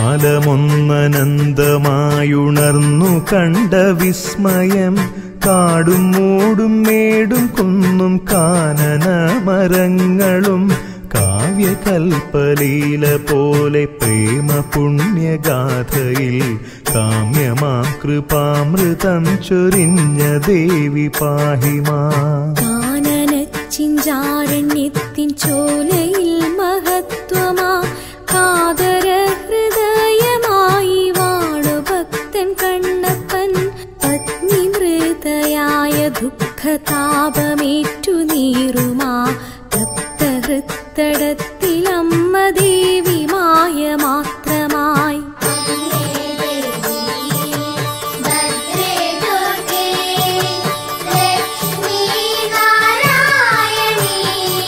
കാലമൊന്നനന്തമായുണർന്നു കണ്ട വിസ്മയം കാടും മൂടും മേടും കുന്നും കാനന മരങ്ങളും കാവ്യകൽപ്പലീല പോലെ പ്രേമ പുണ്യഗാഥയിൽ കാമ്യമാ കൃപാമൃതം ചൊരിഞ്ഞ ദേവി പാഹിമാ കാനനച്ചിഞ്ചാരണ്യത്തിൻ ചോലയിൽ മഹത്വമാ കാതര ഹൃദയമായി വാണു ഭക്തൻ കണ്ണപ്പൻ പത്നി മൃതയായ ദുഃഖതാപമേറ്റു നീറുമാ തപ്തഹൃത്തടത്തിലമ്മ ദേവി മായ മാത്രമായി ഭദ്രേ ദുർഗേ ലക്ഷ്മീ നാരായണീ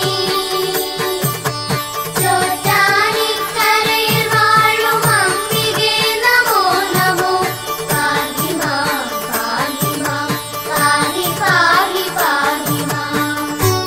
ചോറ്റാനിക്കരയിൽ വാഴും അംബികേ നമോ നമോ പാഹി മാം പാഹി മാം പാഹി പാഹി പാഹി മാം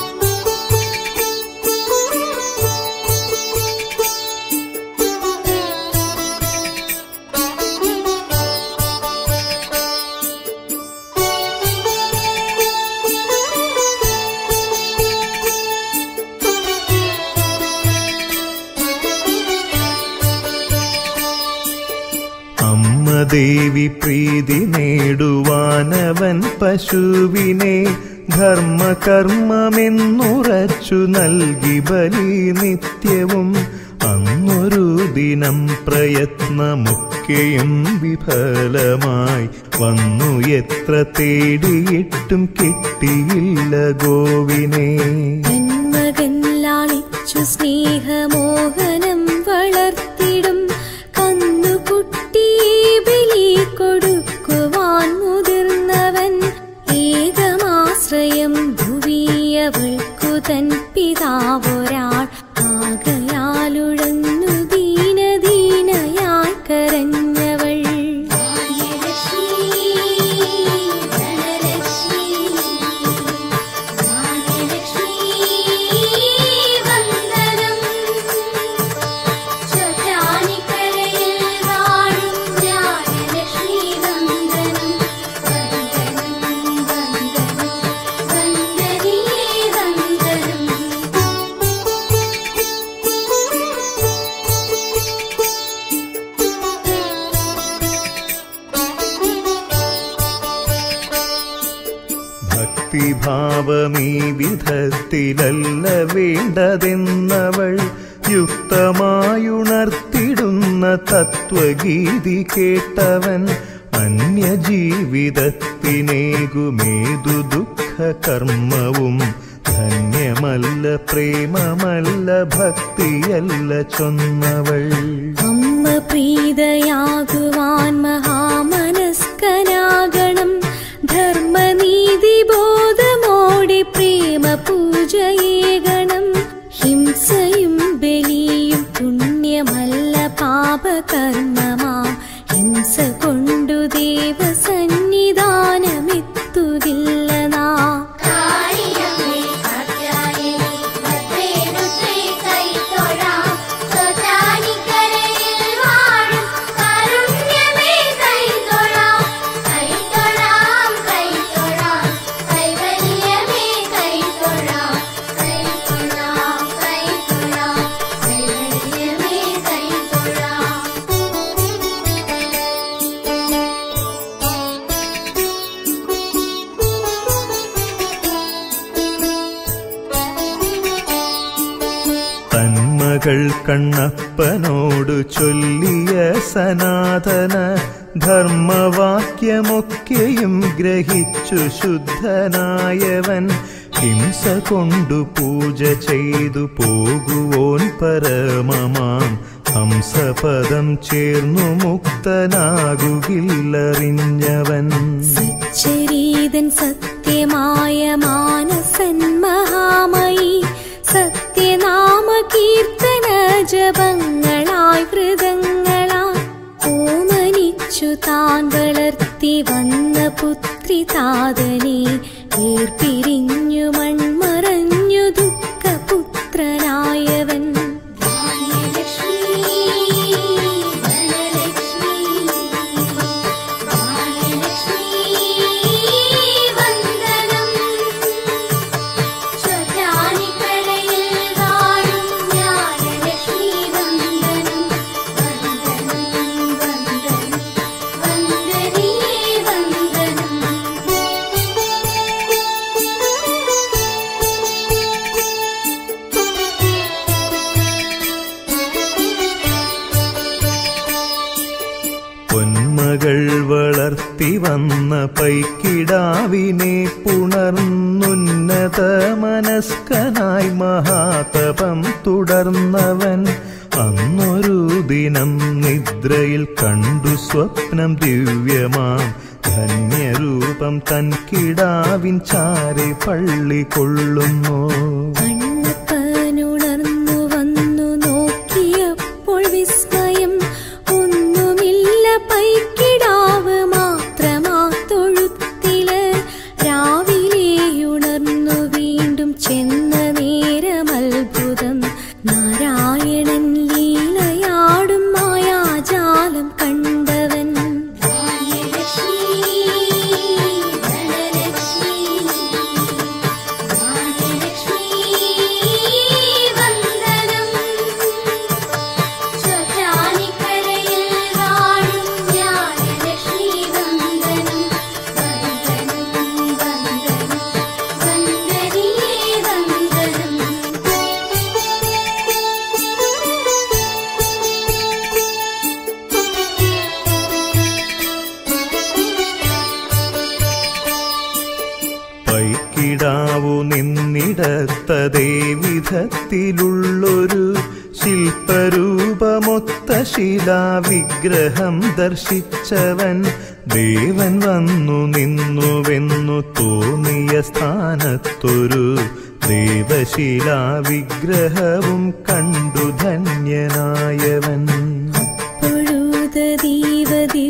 അമ്മ ദേവി പ്രീതി നേടുവാനവൻ പശുവിനെ ധർമ്മകർമ്മമെന്നുറച്ചു നൽകി ബലി നിത്യവും അന്നൊരു ദിനം പ്രയത്നമൊക്കെയും വിഫലമായി വന്നു എത്ര തേടിയിട്ടും കിട്ടിയില്ല ഗോവിനെ പെൺമകൻ ലാളിച്ചു സ്നേഹമോഹനം വളർത്തിടും കന്നുകുട്ടിയെ ബലി കൊടുക്കുവാൻ മുതിർന്നവൻ ഏകമാശ്രയം ഭുവിയവൾക്കു തൻ പിതാവൊരാൾ ആകയാലുഴന്നു ദീനദീനയായി കരഞ്ഞവൾ ഭാഗ്യലക്ഷ്മി ധനലക്ഷ്മി ഭാഗ്യലക്ഷ്മി വന്ദനം ചോറ്റാനിക്കരയിൽ വാഴും ജ്ഞാനലക്ഷ്മി വന്ദനം വന്ദനം വന്ദനം വന്ദനീയേ വന്ദനം ഭക്തിഭാവമീ വിധത്തിലല്ല വേണ്ടതെന്നവൾ യുക്തമായുണർത്തിടുന്ന തത്വഗീതി കേട്ടവൻ അന്യജീവിതത്തിനേകുമേതു ദുഃഖ കർമ്മവും ധന്യമല്ല പ്രേമമല്ല ഭക്തിയല്ല ചൊന്നവൾ അമ്മ പ്രീതയാകുവാൻ മഹാമനസ്കനാകണം ധർമ്മനീതി ബോധമോടെ പ്രേമ പൂജയേകണം ഹിംസയും ബലിയും പുണ്യമല്ല പാപകർമ്മമാ ഹിംസ കൊണ്ടു ദേവസന്നിധാനമെത്തുകില്ല നാ കാളിയമ്മേ കാർത്യായനി ഭദ്രേ രുദ്രേ കൈതൊഴാം ചോറ്റാനിക്കരയിൽ വാഴും കാരുണ്യമേ കൈതൊഴാം കൈതൊഴാം കൈതൊഴാം കൈവല്യമേ കൈതൊഴാം കൈതൊഴാം കൈതൊഴാം കൈവല്യമേ കൈതൊഴാം തന്മകൾ കണ്ണപ്പനോടു ചൊല്ലിയ സനാതന ധർമ്മവാക്യമൊക്കെയും ഗ്രഹിച്ചു ശുദ്ധനായവൻ ഹിംസ കൊണ്ടു പൂജ ചെയ്തു പോകുവോൻ പരമമാം ഹംസപദം ചേർന്നു മുക്തനാകുകില്ലറിഞ്ഞവൻ സച്ചരീതൻ സത്യമായ മാനസൻ മഹാമയി സത്യനാമ കീർത്തന ജപങ്ങളായി വ്രതങ്ങളായി ഓമനിച്ചു താൻ വളർത്തി വന്ന പുത്രി താതനെ വേർപിരിഞ്ഞു മൺമറഞ്ഞു ദുഃഖപുത്രനായവൻ ഭാഗ്യലക്ഷ്മി ധനലക്ഷ്മി തപ്പി വന്ന പൈക്കിടാവിനെ പുണർന്നുന്നത മനസ്കനായി മഹാതപം തുടർന്നവൻ അന്നൊരു ദിനം നിദ്രയിൽ കണ്ടു സ്വപ്നം ദിവ്യമാം ധന്യരൂപം തൻ കിടാവിൻ ചാരി പള്ളി കൊള്ളുന്നു കണ്ണപ്പനുണർന്നു വന്നു നോക്കിയപ്പോൾ വിസ്മയം ഒന്നുമില്ല പൈക്കിടാവ് മാത്രമാ തൊഴുത്തില് രാവിലെ ഉണർന്നു വീണ്ടും ചെന്ന നേരം അത്ഭുതം നാരായണൻ ലീലയാടും മായാജാലം കണ്ടവൻ ഭാഗ്യലക്ഷ്മി ധനലക്ഷ്മി ഭാഗ്യലക്ഷ്മി വന്ദനം ചോറ്റാനിക്കരയിൽ വാഴും ജ്ഞാനലക്ഷ്മി വന്ദനം വന്ദനം വന്ദനം വന്ദനീയേ വന്ദനം പൈക്കിടാവു നിന്നിടത്തതേ വിധത്തിലുള്ളൊരു ശില്പരൂപമൊത്ത ശിലാവിഗ്രഹം ദർശിച്ചവൻ ദേവൻ വന്നു നിന്നുവെന്നു തോന്നിയ സ്ഥാനത്തൊരു ദേവശിലാവിഗ്രഹവും കണ്ടു ധന്യനായവൻ പൊഴുതീവ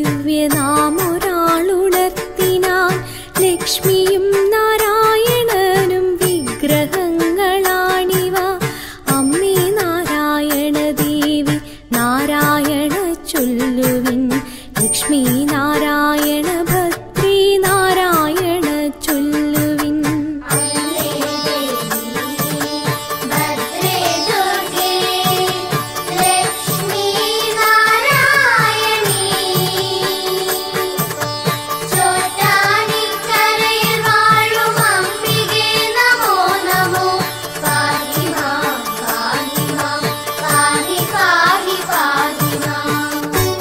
ദിവ്യനാമൊരാളുണർത്തിനാൻ ലക്ഷ്മിയും നാരായണനും വിഗ്രഹങ്ങളാണിവ അമ്മേ നാരായണ ദേവി നാരായണ ചൊല്ലുവിൻ ലക്ഷ്മി നാരായണ ഭദ്രി നാരായണ ചൊല്ലുവിൻ ഭദ്രേ ദുർഗേ ലക്ഷ്മീ നാരായണീ ചോറ്റാനിക്കരയിൽ വാഴും അംബികേ നമോ നമോ പാഹി മാം പാഹി മാം പാഹി പാഹി പാഹി മാം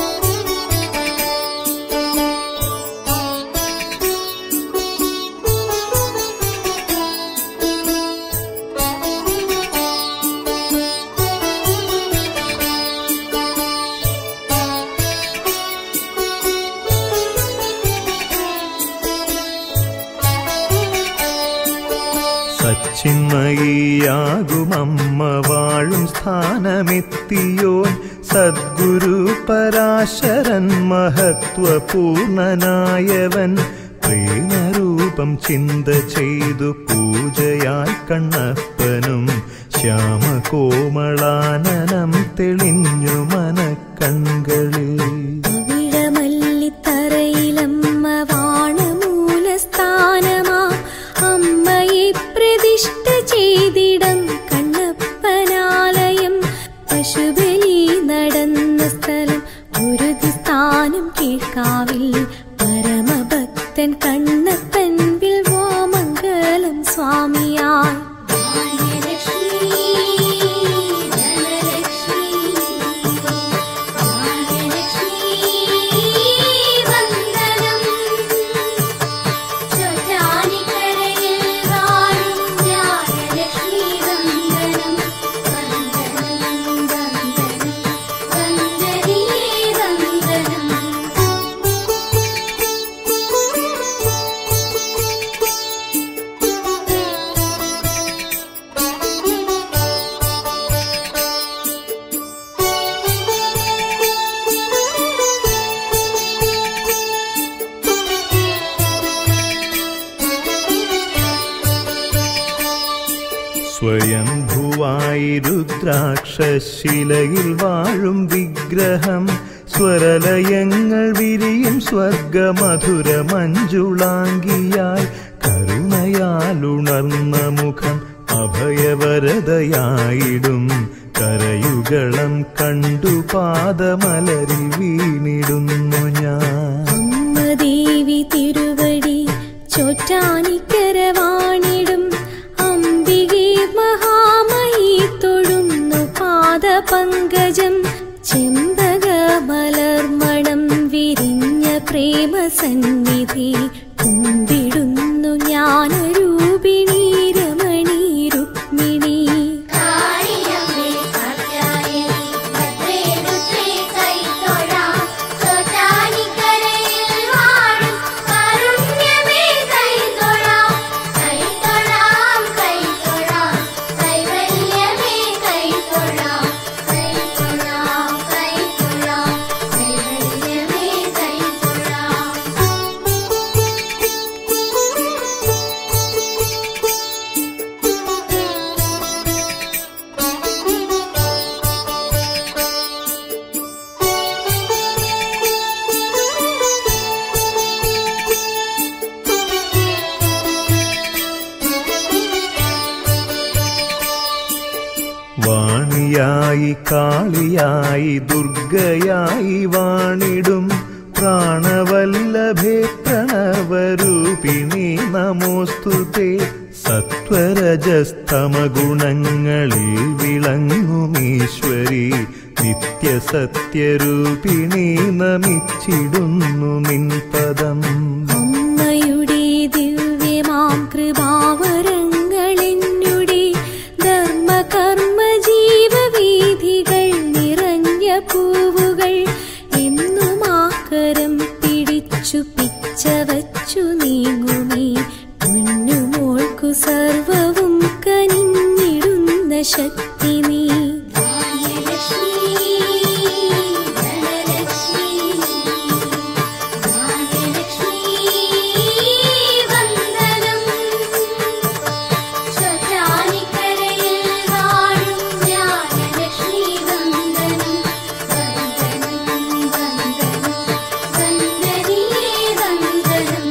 സച്ചിന്മയിയാകുമമ്മ വാഴും സ്ഥാനമെത്തിയോൻ സദ്ഗുരു പരാശരൻ മഹത്വപൂർണനായവൻ പ്രേമരൂപം ചിന്ത ചെയ്തു പൂജയായി കണ്ണപ്പനും ശ്യാമകോമളാനനം തെളിഞ്ഞു മനക്കൺകളിൽ അവിഴമല്ലിത്തറയിലമ്മ വാണമൂലസ്ഥാനമാ അമ്മയെ പ്രതിഷ്ഠ ചെയ്തിടം കണ്ണപ്പനാലയം പശുബലി നടന്ന സ്ഥലം ഗുരുതി സ്ഥാനം കീഴ്ക്കാവിൽ പരമഭക്തൻ കണ്ണപ്പൻ വിൽവാമംഗലം സ്വാമിയായി ഭാഗ്യലക്ഷ്മി ധനലക്ഷ്മി ഭാഗ്യലക്ഷ്മി വന്ദനം ചോറ്റാനിക്കരയിൽ വാഴും ജ്ഞാനലക്ഷ്മി വന്ദനം വന്ദനം വന്ദനം വന്ദനീയേ വന്ദനം സ്വയംഭുവായി രുദ്രാക്ഷശിലയിൽ വാഴും വിഗ്രഹം സ്വരലയങ്ങൾ വിരിയും സ്വർഗമധുര മഞ്ജുളാംഗിയായി കരുണയാലുണർന്ന മുഖം അഭയവരതയായിടും കരയുകളം കണ്ടു പാദമലരിൽ വീണിടുന്നു ഞാൻ അമ്മ ദേവി തിരുവടി ചോറ്റാനിക്കരവാണിടും അംബികെ മഹാമയി തൊഴുന്നു പാദപങ്കജം ചെമ്പക മലർമണം വിരിഞ്ഞ പ്രേമ സന്നി ദേവിയായി കാളിയായി ദുർഗയായി വാണിടും പ്രാണവല്ലഭേ പ്രണവരൂപിണി നമോസ്തുതേ സത്വരജസ്തമഗുണങ്ങളിൽ വിളങ്ങുമീശ്വരി നിത്യസത്യരൂപിണി നമിച്ചിടുന്നു നിൻ പദം അമ്മയുടെ ദിവ്യമാം കൃപാവരങ്ങളെന്നുടെ ധർമ്മകർമ്മ ജീവവീഥികൾ നിറഞ്ഞ പൂവുകൾ എന്നും ആക്കരം പിടിച്ചു പിച്ച വച്ചു നീങ്ങുമേ പൊന്നുമോൾക്കു സർവവും കനിഞ്ഞിടുന്ന ശക്തി നീ ഭാഗ്യലക്ഷ്മി ധനലക്ഷ്മി ഭാഗ്യലക്ഷ്മി വന്ദനം ശ്വശാനിക്കരയിൽ വാഴും ജ്ഞാനലക്ഷ്മി വന്ദനം വന്ദനം വന്ദനം വന്ദനിയേ വന്ദനം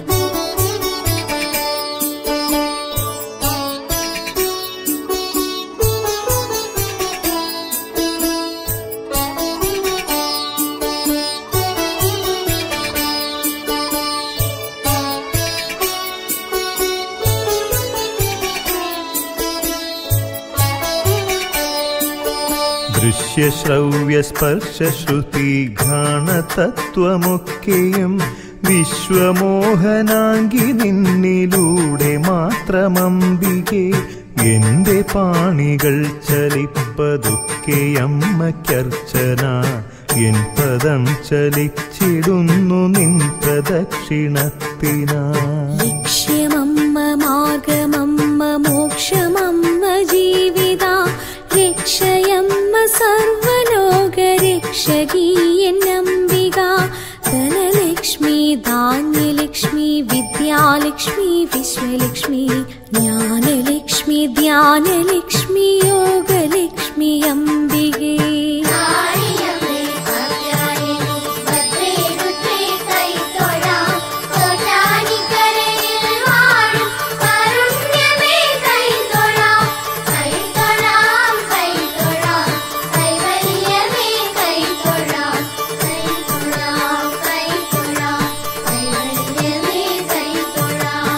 ദൃശ്യശ്രവ്യസ്പർശശ്രുതി ഘാണതത്വമൊക്കെയും വിശ്വമോഹനാങ്കി നിന്നിലൂടെ മാത്രമംബികെ എന്റെ പാണികൾ ചലിപ്പതൊക്കെ അമ്മയ്ക്കർച്ചന എൻ പദം ചലിച്ചിടുന്നു നിൻ പ്രദക്ഷിണത്തിനാ ലക്ഷ്യമമ്മ മാർഗമമ്മ മോക്ഷമമ്മ ജീവിത രക്ഷയമ്മ സർവലോക രക്ഷകീയന്നംബിക ധനലക്ഷ്മി ധാന്യലക്ഷ്മി വിദ്യാലക്ഷ്മി വിശ്വലക്ഷ്മി ജ്ഞാനലക്ഷ്മി ധ്യാനലക്ഷ്മി യോഗലക്ഷ്മി അംബികേ നാരിയമ്മേ കാർത്യായനി ഭദ്രേ രുദ്രേ കൈതൊഴാം കോട്ടാനിക്കരയിൽ വാഴും കാരുണ്യമേ കൈതൊഴാം കൈതൊഴാം കൈതൊഴാം കൈവല്യമേ കൈതൊഴാം കൈതൊഴാം കൈതൊഴാം കൈവല്യമേ കൈതൊഴാം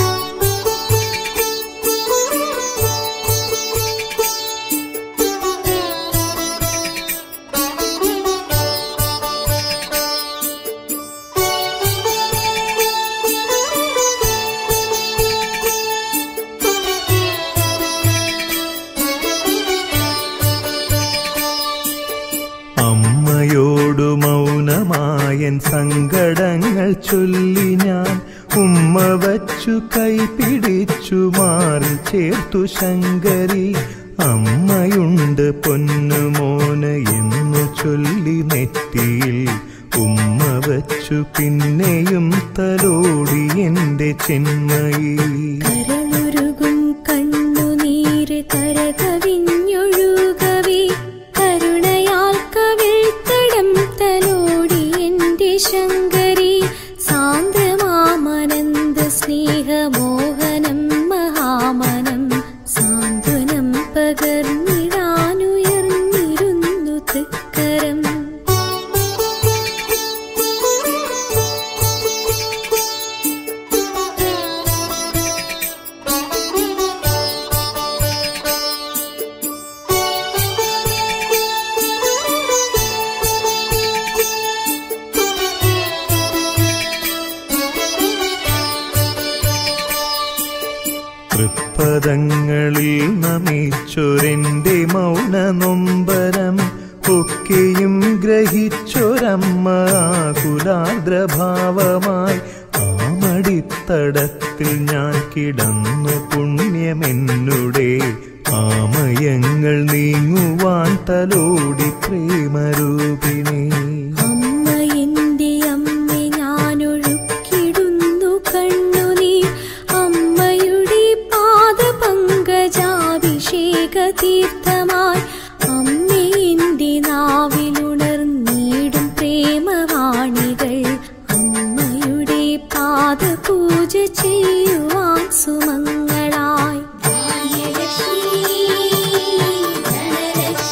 അമ്മയോടു മൗനമായൻ സങ്കടങ്ങൾ ചൊല്ലി ഞാൻ ഉമ്മ വച്ചു കൈപിടിച്ചു മാറി ചേർത്തു ശങ്കരി അമ്മയുണ്ട് പൊന്നുമോന് എന്നു ചൊല്ലി നെറ്റിയിൽ ഉമ്മ വച്ചു പിന്നെയും തലോടി എന്റെ ചെന്മയി കരളുരുകും കണ്ണുനീര് കരകവിഞ്ഞൊഴുകവേ കരുണയാൽ കവിൾത്തടം തലോടി എന്റെ ശങ്കരി സാന്ദ്രമാമനന്ദ സ്നേഹമോഹനം മഹാമനം സാന്ത്വനം പകർന്നിടാനുയർന്നിരുന്നു തൃക്കരം തൃപ്പദങ്ങളിൽ നമിച്ചൊരെന്റെ മൗന നൊമ്പരം ഒക്കെയും ഗ്രഹിച്ചൊരമ്മ കുലാദ്രഭാവമായി ആമടിത്തടത്തിൽ ഞാൻ കിടന്നു പുണ്യമെന്നുടെ ആമയങ്ങൾ നീങ്ങുവാൻ തലോടി പ്രേമരൂപിണി അമ്മ എന്റെ അമ്മ ഞാനൊഴുക്കിടുന്നു കണ്ണുനീർ അമ്മയുടെ പാദപങ്കജാഭിഷേക തീർത്ഥമായി അമ്മ എന്റെ നാവിലുണർന്നീടും പ്രേമവാണികൾ അമ്മയുടെ പാദപൂജ ചെയ്യുവാൻ സുമങ്ങളായി ഭാഗ്യലക്ഷ്മി ധനലക്ഷ്മി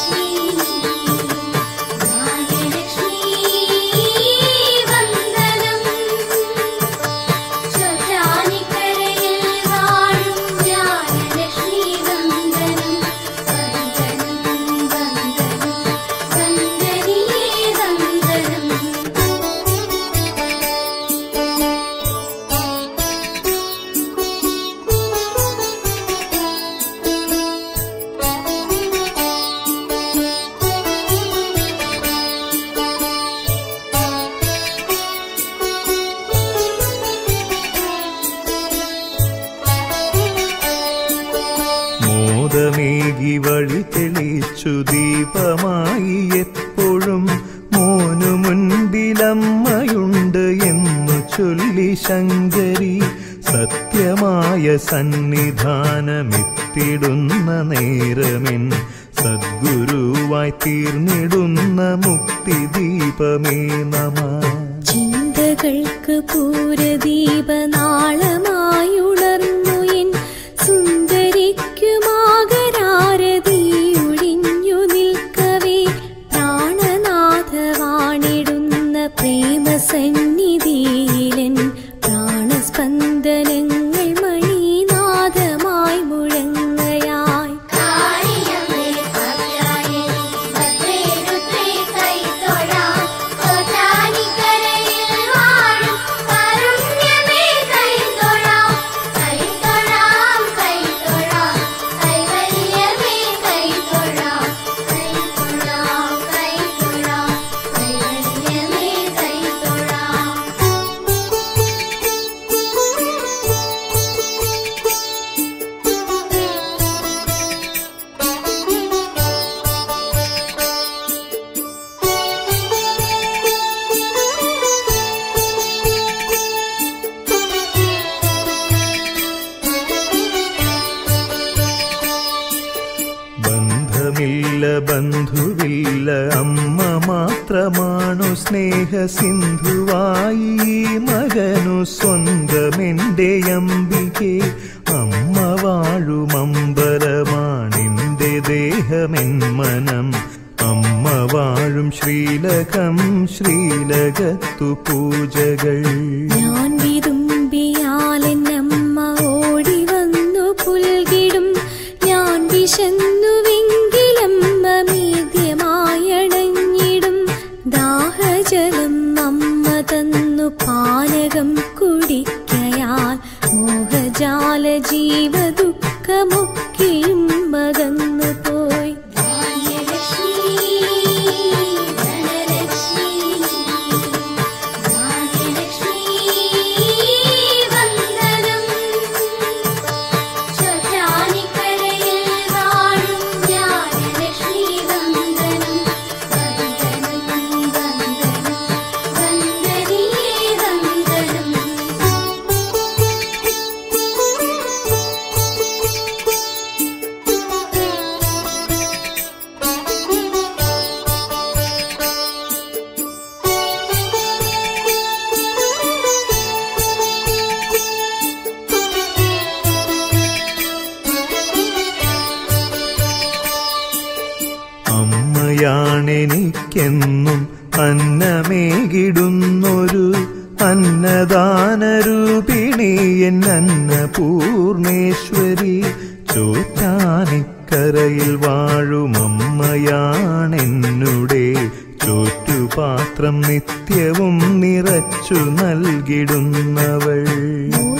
മോദമേകി വഴി തെളിച്ചു ദീപമായി എപ്പോഴും മോനു മുൻപിലമ്മയുണ്ട് എന്നു ചൊല്ലി ശങ്കരി സത്യമായ സന്നിധാനമെത്തിടുന്ന നേരമെൻ സദ്ഗുരുവായി തീർന്നിടുന്ന മുക്തിദീപമേ നമ ചിന്തകൾക്ക് പൂരദീപനാളമായുണർന്നു എൻ സുന്ദരിക്കുമാകരാരതിയൊഴിഞ്ഞു നിൽക്കവേ പ്രാണനാഥ വാണിടുന്ന പ്രേമസന്നിധിയിലൻ പ്രാണസ്പന്ദനങ്ങൾ മണിനാഥമായി മുഴങ്ങയായി കാളിയമ്മേ കാത്യായനി ഭദ്രേ രുദ്രേ കൈതൊഴാം കോറ്റാനിക്കരയിൽ വാഴും കാരുണ്യമേ കൈതൊഴാം കൈതൊഴാം കൈതൊഴാം കൈവല്യമേ കൈതൊഴാം കൈതൊഴാം കൈതൊഴാം കൈവല്യമേ കൈതൊഴാം ബന്ധമില്ല ബന്ധുവില്ല അമ്മ മാത്രമാണു സ്നേഹ സിന്ധുവായി ഈ മകനു സ്വന്തമെന്റെ അമ്പികെ അമ്മ വാഴും അമ്പലമാണെന്റെ ദേഹമെൻ മനം അമ്മ വാഴും ശ്രീലകം ശ്രീലകത്തു പൂജകൾ ഞാൻ വിതുമ്പിയാലെന്നമ്മ ഓടി വന്നു പുൽകിടും ഞാൻ വിശന്നുവെങ്കിലമ്മ മീദ്യമായണഞ്ഞിടും ദാഹജലം അമ്മ തന്നു പാനകം കുടിക്കയാൽ മോഹജാല ജീവ ദുഃഖമൊക്കെയും മകന്നു പോയി ഭാഗ്യലക്ഷ്മി ധനലക്ഷ്മി ഭാഗ്യലക്ഷ്മി വന്ദനം ചോറ്റാനിക്കരയിൽ വാഴും ജ്ഞാനലക്ഷ്മി വന്ദനം വന്ദനം വന്ദനം വന്ദനീയേ വന്ദനം അമ്മയാണെനിക്കെന്നും അന്നമേകിടുന്നൊരു അന്നദാനരൂപിണി എൻ അന്നപൂർണേശ്വരി ചോറ്റാനിക്കരയിൽ വാഴുമമ്മയാണെന്നുടെ ചോറ്റുപാത്രം നിത്യവും നിറച്ചു നൽകിടുന്നവൾ